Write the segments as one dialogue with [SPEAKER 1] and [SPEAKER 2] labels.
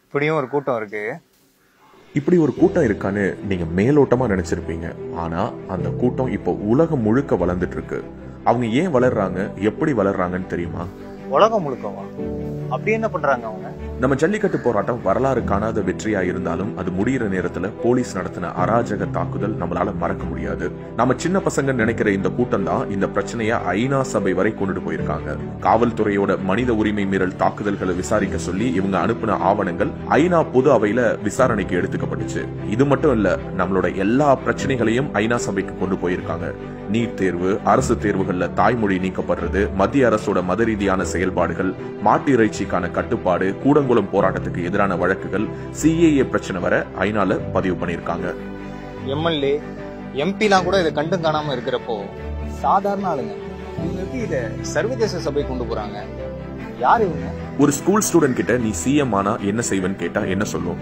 [SPEAKER 1] இப்படியும் ஒரு கூட்டம் இருக்கு
[SPEAKER 2] இப்படி ஒரு கூட்டம் இருக்கான்னு நீங்க மேலோட்டமா நினைச்சிருப்பீங்க ஆனா அந்த கூட்டம் இப்போ உலகம் முழுக்க வளர்ந்துட்டு இருக்கு அவங்க ஏன் வளர்றாங்க எப்படி வளர்றாங்கன்னு தெரியுமா
[SPEAKER 1] உலகம் முழுக்கவா அப்படி என்ன பண்றாங்க அவங்க
[SPEAKER 2] நம்ம ஜல்லிக்கட்டு போராட்டம் வரலாறு காணாத வெற்றியா இருந்தாலும் அது முடியிற நேரத்துல போலீஸ் நடத்தின அராஜக தாக்குதல் நம்மளால மறக்க முடியாது நம்ம சின்ன பசங்க நினைக்கிற இந்த கூட்டம் தான் இந்த பிரச்சனைய ஐநா சபை வரை கொண்டுட்டு போயிருக்காங்க காவல்துறையோட மனித உரிமை மீறல் தாக்குதல்களை விசாரிக்க சொல்லி இவங்க அனுப்பின ஆவணங்கள் ஐநா பொது அவையில விசாரணைக்கு எடுத்துக்கப்பட்டுச்சு இது மட்டும் இல்ல நம்மளோட எல்லா பிரச்சனைகளையும் ஐநா சபைக்கு கொண்டு போயிருக்காங்க நீட் தேர்வு அரசு தேர்வுகள்ல தாய்மொழி நீக்கப்படுறது மத்திய அரசோட மத ரீதியான செயல்பாடுகள் மாட்டு இறைச்சிக்கான கட்டுப்பாடு கூடங்குளம் போராட்டத்துக்கு எதிரான வழக்குகள் சிஏஏ பிரச்சனை வர ஐநால பதிவு பண்ணியிருக்காங்க
[SPEAKER 1] எம்எல்ஏ எம்பிலாம் கூட இதை கண்டும் காணாம இருக்கிறப்போ சாதாரண ஆளுங்க இவங்க எப்படி இதை சர்வதேச சபை கொண்டு போறாங்க யார் இவங்க
[SPEAKER 2] ஒரு ஸ்கூல் ஸ்டூடெண்ட் கிட்ட நீ சிஎம் ஆனா என்ன செய்வேன்னு கேட்டா என்ன சொல்லும்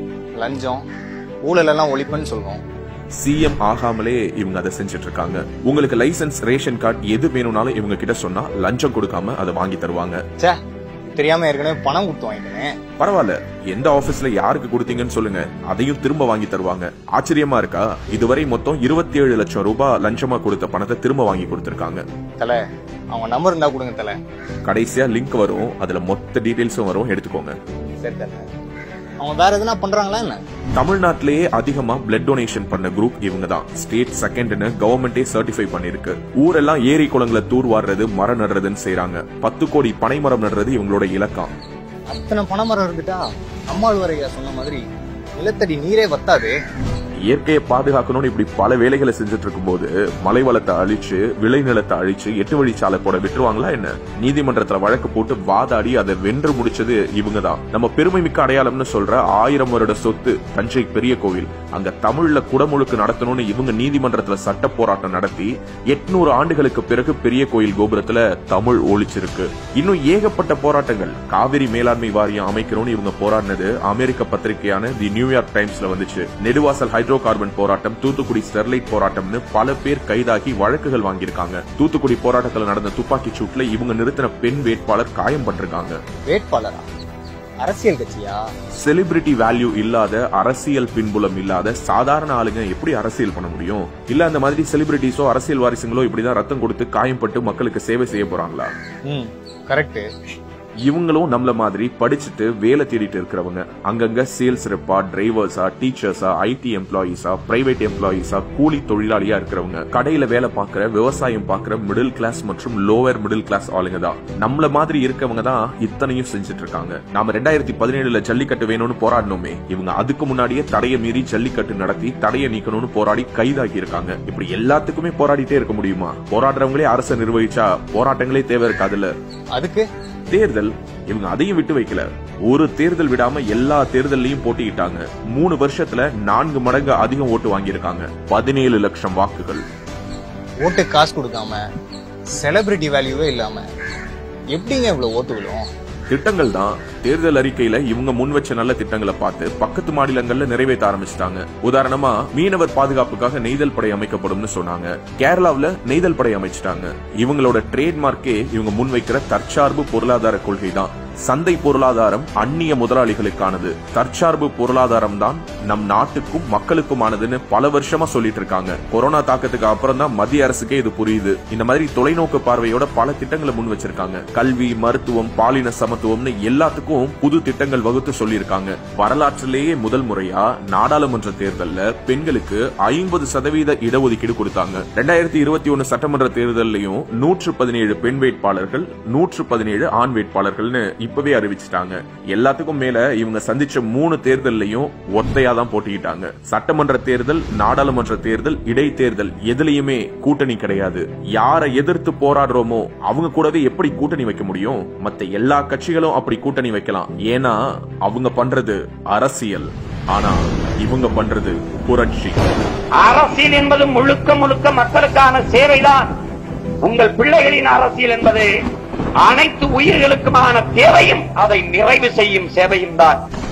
[SPEAKER 1] லஞ்சம் ஊழல் எல்லாம் ஒழிப்புன்னு சொல்றோம்
[SPEAKER 2] சிஎம் ஆகாமலே இவங்க அதை செஞ்சுட்டு இருக்காங்க உங்களுக்கு லைசென்ஸ் ரேஷன் கார்டு எது வேணும்னாலும் இவங்க கிட்ட சொன்னா லஞ்சம் கொடுக்காம அதை வாங்கி தருவாங்க
[SPEAKER 1] ச்சே தெரியாம ஏற்கனவே பணம் கொடுத்து வாங்கிட்டேன்
[SPEAKER 2] பரவாயில்ல எந்த ஆபீஸ்ல யாருக்கு கொடுத்தீங்கன்னு சொல்லுங்க அதையும் திரும்ப வாங்கி தருவாங்க ஆச்சரியமா இருக்கா இதுவரை மொத்தம் இருபத்தி ஏழு லட்சம் ரூபாய் லஞ்சமா கொடுத்த பணத்தை திரும்ப வாங்கி கொடுத்திருக்காங்க
[SPEAKER 1] தல அவங்க நம்பர் இருந்தா கொடுங்க தல
[SPEAKER 2] கடைசியா லிங்க் வரும் அதுல மொத்த டீடைல்ஸும் வரும் எடுத்துக்கோங்க
[SPEAKER 1] சரி தல அவங்க வேற எதுனா பண்றாங்களா என்ன
[SPEAKER 2] தமிழ்நாட்டிலேயே அதிகமா பிளட் டொனேஷன் பண்ண குரூப் இவங்க தான் ஸ்டேட் செகண்ட்னு கவர்மெண்டே சர்டிஃபை பண்ணிருக்கு ஊரெல்லாம் ஏரி குளங்களை தூர்வாடுறது மரம் நடுறதுன்னு செய்றாங்க பத்து கோடி பனை மரம் நடுறது இவங்களோட இலக்கம்
[SPEAKER 1] அத்தனை பனைமரம் இருந்துட்டா அம்மாள் வரையா சொன்ன மாதிரி நிலத்தடி நீரே வத்தாது
[SPEAKER 2] இயற்கையை பாதுகாக்கணும்னு இப்படி பல வேலைகளை செஞ்சுட்டு இருக்கும்போது மலை வளத்தை அழிச்சு விளைநிலத்தை அழிச்சு எட்டு வழிச்சாலை போட விட்டுருவாங்களா என்ன நீதிமன்றத்துல வழக்கு போட்டு வாதாடி அதை வென்று முடிச்சது இவங்க தான் நம்ம பெருமை மிக்க அடையாளம்னு சொல்ற ஆயிரம் வருட சொத்து தஞ்சை பெரிய கோவில் அங்க தமிழ்ல குடமுழுக்கு நடத்தணும்னு இவங்க நீதிமன்றத்துல சட்ட போராட்டம் நடத்தி எட்நூறு ஆண்டுகளுக்கு பிறகு பெரிய கோயில் கோபுரத்துல தமிழ் ஒழிச்சிருக்கு இன்னும் ஏகப்பட்ட போராட்டங்கள் காவிரி மேலாண்மை வாரியம் அமைக்கணும்னு இவங்க போராடினது அமெரிக்க பத்திரிகையான தி நியூயார்க் டைம்ஸ்ல வந்துச்சு நெடுவாசல் ஹைட்ரோ கார்பன் போராட்டம் தூத்துக்குடி ஸ்டெர்லைட் போராட்டம்னு பல பேர் கைதாகி வழக்குகள் வாங்கியிருக்காங்க தூத்துக்குடி போராட்டத்தில் நடந்த துப்பாக்கி சூட்ல இவங்க நிறுத்தின பெண் வேட்பாளர் காயம் பட்டிருக்காங்க
[SPEAKER 1] வேட்பாளரா அரசியல் கட்சியா
[SPEAKER 2] செலிபிரிட்டி வேல்யூ இல்லாத அரசியல் பின்புலம் இல்லாத சாதாரண ஆளுங்க எப்படி அரசியல் பண்ண முடியும் இல்ல அந்த மாதிரி செலிபிரிட்டிஸோ அரசியல் வாரிசுங்களோ இப்படிதான் ரத்தம் கொடுத்து காயம்பட்டு மக்களுக்கு சேவை செய்ய போறாங்களா
[SPEAKER 1] ம் கரெக்ட்
[SPEAKER 2] இவங்களும் நம்மள மாதிரி படிச்சுட்டு வேலை தேடிட்டு இருக்கிறவங்க அங்கங்க சேல்ஸ் ரெப்பா டிரைவர்ஸா டீச்சர்ஸா ஐடி எம்ப்ளாயீஸா பிரைவேட் எம்ப்ளாயீஸா கூலி தொழிலாளியா இருக்கிறவங்க கடையில வேலை பார்க்கிற விவசாயம் பார்க்கிற மிடில் கிளாஸ் மற்றும் லோவர் மிடில் கிளாஸ் ஆளுங்க தான் நம்மள மாதிரி இருக்கவங்க தான் இத்தனையும் செஞ்சுட்டு இருக்காங்க நாம ரெண்டாயிரத்தி பதினேழுல ஜல்லிக்கட்டு வேணும்னு போராடணுமே இவங்க அதுக்கு முன்னாடியே தடையை மீறி ஜல்லிக்கட்டு நடத்தி தடையை நீக்கணும்னு போராடி கைதாகி இருக்காங்க இப்படி எல்லாத்துக்குமே போராடிட்டே இருக்க முடியுமா போராடுறவங்களே அரசை நிர்வகிச்சா போராட்டங்களே தேவை இருக்காதுல்ல
[SPEAKER 1] அதுக்கு
[SPEAKER 2] தேர்தல் இவங்க அதையும் விட்டு வைக்கல ஒரு தேர்தல் விடாம எல்லா தேர்தல்லையும் போட்டியிட்டாங்க மூணு வருஷத்துல நான்கு மடங்கு அதிகம் ஓட்டு வாங்கியிருக்காங்க பதினேழு லட்சம் வாக்குகள்
[SPEAKER 1] ஓட்டு காசு கொடுக்காம செலிபிரிட்டி வேல்யூவே இல்லாம எப்படிங்க இவ்வளவு ஓட்டு விழும்
[SPEAKER 2] திட்டங்கள் தான் தேர்தல் அறிக்கையில இவங்க முன் வச்ச நல்ல திட்டங்களை பார்த்து பக்கத்து மாநிலங்கள்ல நிறைவேற்ற ஆரம்பிச்சிட்டாங்க உதாரணமா மீனவர் பாதுகாப்புக்காக நெய்தல் படை அமைக்கப்படும்னு சொன்னாங்க கேரளாவுல நெய்தல் படை அமைச்சிட்டாங்க இவங்களோட ட்ரேட்மார்க்கே இவங்க முன்வைக்கிற தற்சார்பு பொருளாதார கொள்கை தான் சந்தை பொருளாதாரம் அந்நிய முதலாளிகளுக்கானது தற்சார்பு பொருளாதாரம் தான் நம் நாட்டுக்கும் மக்களுக்குமானதுன்னு பல வருஷமா சொல்லிட்டு இருக்காங்க கொரோனா தாக்கத்துக்கு அப்புறம் தான் மத்திய அரசுக்கே இது புரியுது இந்த மாதிரி தொலைநோக்கு பார்வையோட பல திட்டங்களை முன் வச்சிருக்காங்க கல்வி மருத்துவம் பாலின சமத்துவம்னு எல்லாத்துக்கும் புது திட்டங்கள் வகுத்து சொல்லியிருக்காங்க வரலாற்றிலேயே முதல் முறையா நாடாளுமன்ற தேர்தல்ல பெண்களுக்கு ஐம்பது சதவீத இடஒதுக்கீடு கொடுத்தாங்க ரெண்டாயிரத்தி இருபத்தி ஒன்னு சட்டமன்ற தேர்தலையும் நூற்று பதினேழு பெண் வேட்பாளர்கள் நூற்று பதினேழு ஆண் வேட்பாளர்கள்னு இப்பவே அறிவிச்சிட்டாங்க எல்லாத்துக்கும் மேல இவங்க சந்திச்ச மூணு தேர்தல்லையும் ஒத்தையா தான் போட்டிக்கிட்டாங்க சட்டமன்ற தேர்தல் நாடாளுமன்ற தேர்தல் இடைத்தேர்தல் எதுலயுமே கூட்டணி கிடையாது யாரை எதிர்த்து போராடுறோமோ அவங்க கூடவே எப்படி கூட்டணி வைக்க முடியும் மத்த எல்லா கட்சிகளும் அப்படி கூட்டணி வைக்கலாம் ஏன்னா அவங்க பண்றது அரசியல் ஆனா இவங்க பண்றது புரட்சி
[SPEAKER 3] அரசியல் என்பது முழுக்க முழுக்க மக்களுக்கான சேவைதான் உங்கள் பிள்ளைகளின் அரசியல் என்பது அனைத்து உயிர்களுக்குமான தேவையும் அதை நிறைவு செய்யும் சேவையும் தான்